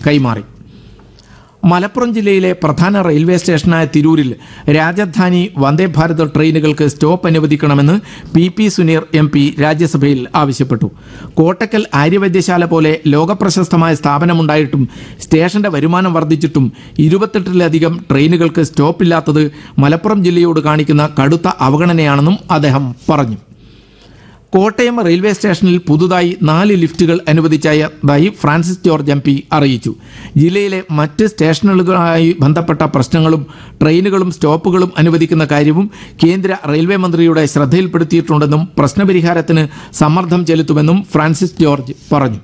കൈമാറി മലപ്പുറം ജില്ലയിലെ പ്രധാന റെയിൽവേ സ്റ്റേഷനായ തിരൂരിൽ രാജധാനി വന്ദേ ഭാരത് ട്രെയിനുകൾക്ക് സ്റ്റോപ്പ് അനുവദിക്കണമെന്ന് P P Suneer M P രാജ്യസഭയിൽ ആവശ്യപ്പെട്ടു കോട്ടക്കൽ ആര്യവൈദ്യശാല പോലെ ലോകപ്രശസ്തമായ സ്ഥാപനമുണ്ടായിട്ടും സ്റ്റേഷന്റെ വരുമാനം വർദ്ധിച്ചിട്ടും ഇരുപത്തെട്ടിലധികം ട്രെയിനുകൾക്ക് സ്റ്റോപ്പില്ലാത്തത് മലപ്പുറം ജില്ലയോട് കാണിക്കുന്ന കടുത്ത അവഗണനയാണെന്നും അദ്ദേഹം പറഞ്ഞു കോട്ടയം റെയിൽവേ സ്റ്റേഷനിൽ പുതുതായി നാല് ലിഫ്റ്റുകൾ അനുവദിച്ചതായി ഫ്രാൻസിസ് ജോർജ് എം പി അറിയിച്ചു ജില്ലയിലെ മറ്റ് സ്റ്റേഷനുകളുമായി ബന്ധപ്പെട്ട പ്രശ്നങ്ങളും ട്രെയിനുകളും സ്റ്റോപ്പുകളും അനുവദിക്കുന്ന കാര്യവും കേന്ദ്ര റെയിൽവേ മന്ത്രിയുടെ ശ്രദ്ധയിൽപ്പെടുത്തിയിട്ടുണ്ടെന്നും പ്രശ്നപരിഹാരത്തിന് സമ്മർദ്ദം ചെലുത്തുമെന്നും ഫ്രാൻസിസ് ജോർജ് പറഞ്ഞു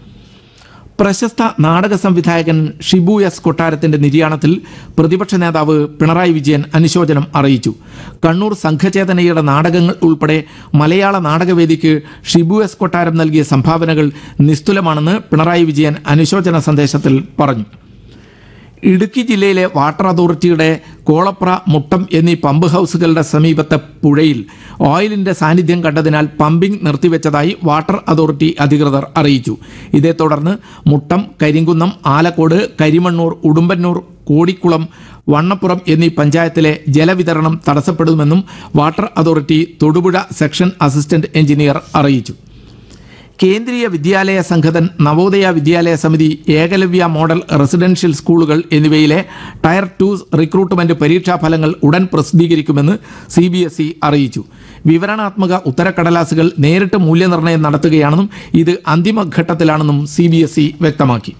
പ്രശസ്ത നാടക സംവിധായകൻ ഷിബു എസ് കൊട്ടാരത്തിന്റെ നിര്യാണത്തിൽ പ്രതിപക്ഷ നേതാവ് പിണറായി വിജയൻ അനുശോചനം അറിയിച്ചു കണ്ണൂർ സംഘചേതനയുടെ നാടകങ്ങൾ ഉൾപ്പെടെ മലയാള നാടകവേദിക്ക് ഷിബു എസ് കൊട്ടാരം നൽകിയ സംഭാവനകൾ നിസ്തുലമാണെന്ന് പിണറായി വിജയൻ അനുശോചന സന്ദേശത്തിൽ പറഞ്ഞു ഇടുക്കി ജില്ലയിലെ വാട്ടർ അതോറിറ്റിയുടെ കോളപ്ര മുട്ടം എന്നീ പമ്പ് ഹൗസുകളുടെ സമീപത്തെ പുഴയിൽ ഓയിലിന്റെ സാന്നിധ്യം കണ്ടതിനാൽ പമ്പിംഗ് നിർത്തിവെച്ചതായി വാട്ടർ അതോറിറ്റി അധികൃതർ അറിയിച്ചു ഇതേ തുടർന്ന് മുട്ടം കരിങ്കുന്നം ആലക്കോട് കരിമണ്ണൂർ ഉടുമ്പന്നൂർ കോടിക്കുളം വണ്ണപ്പുറം എന്നീ പഞ്ചായത്തിലെ ജലവിതരണം തടസ്സപ്പെടുമെന്നും water authority Thodupuzha section assistant engineer അറിയിച്ചു കേന്ദ്രീയ വിദ്യാലയ സംഘതൻ നവോദയ വിദ്യാലയ സമിതി ഏകലവ്യ മോഡൽ റെസിഡൻഷ്യൽ സ്കൂളുകൾ എന്നിവയിലെ ടയർ ടു റിക്രൂട്ട്മെന്റ് പരീക്ഷാ ഫലങ്ങൾ ഉടൻ പ്രസിദ്ധീകരിക്കുമെന്ന് സി ബി എസ് ഇ അറിയിച്ചു വിവരണാത്മക ഉത്തരക്കടലാസുകൾ നേരിട്ട് മൂല്യനിർണ്ണയം നടത്തുകയാണെന്നും ഇത് അന്തിമഘട്ടത്തിലാണെന്നും സി ബി എസ് ഇ വ്യക്തമാക്കി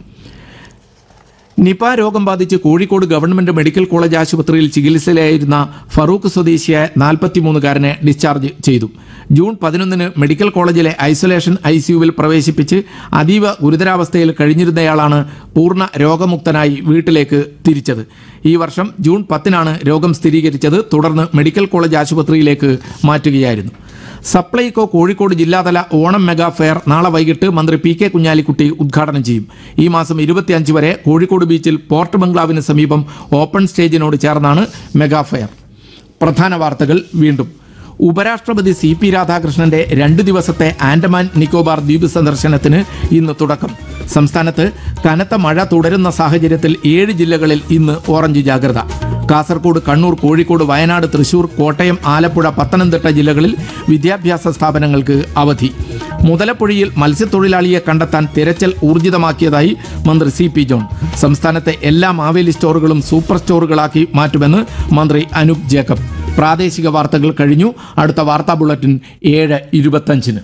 നിപ രോഗം ബാധിച്ച് കോഴിക്കോട് ഗവൺമെന്റ് മെഡിക്കൽ കോളേജ് ആശുപത്രിയിൽ ചികിത്സയിലായിരുന്ന ഫറൂഖ് സ്വദേശിയായ നാൽപ്പത്തിമൂന്നുകാരനെ ഡിസ്ചാർജ് ചെയ്തു ജൂൺ പതിനൊന്നിന് മെഡിക്കൽ കോളേജിലെ ഐസൊലേഷൻ ഐ സിയുവിൽ പ്രവേശിപ്പിച്ച് അതീവ ഗുരുതരാവസ്ഥയിൽ കഴിഞ്ഞിരുന്നയാളാണ് പൂർണ്ണ രോഗമുക്തനായി വീട്ടിലേക്ക് തിരിച്ചത് ഈ വർഷം ജൂൺ പത്തിനാണ് രോഗം സ്ഥിരീകരിച്ചത് തുടർന്ന് മെഡിക്കൽ കോളേജ് ആശുപത്രിയിലേക്ക് മാറ്റുകയായിരുന്നു സപ്ലൈകോ കോഴിക്കോട് ജില്ലാതല ഓണം മെഗാ ഫെയർ നാളെ വൈകിട്ട് മന്ത്രി പി കെ കുഞ്ഞാലിക്കുട്ടി ഉദ്ഘാടനം ചെയ്യും ഈ മാസം ഇരുപത്തിയഞ്ച് വരെ കോഴിക്കോട് ബീച്ചിൽ പോർട്ട് ബംഗ്ലാവിന് സമീപം ഓപ്പൺ സ്റ്റേജിനോട് ചേർന്നാണ് മെഗാ ഫെയർ പ്രധാന വാർത്തകൾ വീണ്ടും ഉപരാഷ്ട്രപതി സി പി രാധാകൃഷ്ണന്റെ രണ്ട് ദിവസത്തെ ആൻഡമാൻ നിക്കോബാർ ദ്വീപ് സന്ദർശനത്തിന് ഇന്ന് തുടക്കം സംസ്ഥാനത്ത് കനത്ത മഴ തുടരുന്ന സാഹചര്യത്തിൽ ഏഴ് ജില്ലകളിൽ ഇന്ന് ഓറഞ്ച് ജാഗ്രത കാസർഗോഡ് കണ്ണൂർ കോഴിക്കോട് വയനാട് തൃശൂർ കോട്ടയം ആലപ്പുഴ പത്തനംതിട്ട ജില്ലകളിൽ വിദ്യാഭ്യാസ സ്ഥാപനങ്ങൾക്ക് അവധി മുതലപ്പുഴയിൽ മത്സ്യത്തൊഴിലാളിയെ കണ്ടെത്താൻ തിരച്ചിൽ ഊർജിതമാക്കിയതായി മന്ത്രി സി പി ജോൺ സംസ്ഥാനത്തെ എല്ലാ മാവേലി സ്റ്റോറുകളും സൂപ്പർ സ്റ്റോറുകളാക്കി മാറ്റുമെന്ന് മന്ത്രി അനൂപ് ജേക്കബ് പ്രാദേശിക വാർത്തകൾ കഴിഞ്ഞു അടുത്ത വാർത്താ ബുള്ളറ്റിൻ ഏഴ് ഇരുപത്തഞ്ചിന്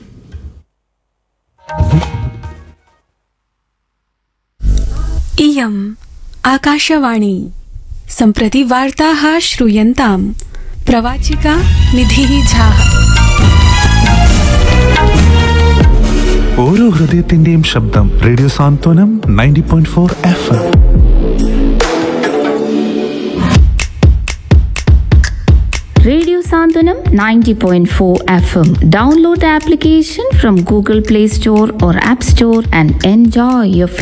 इयम् आकाशवाणी सम्प्रति वार्ताः श्रूयन्ताम् प्रवाचिका निधिः झा ഓരോ ഹൃദയത്തിന്റെയും ശബ്ദം radio Santhwanam ninety point four F M Radio Sandhanam 90.4 FM. Download the application from Google Play Store or App Store and enjoy your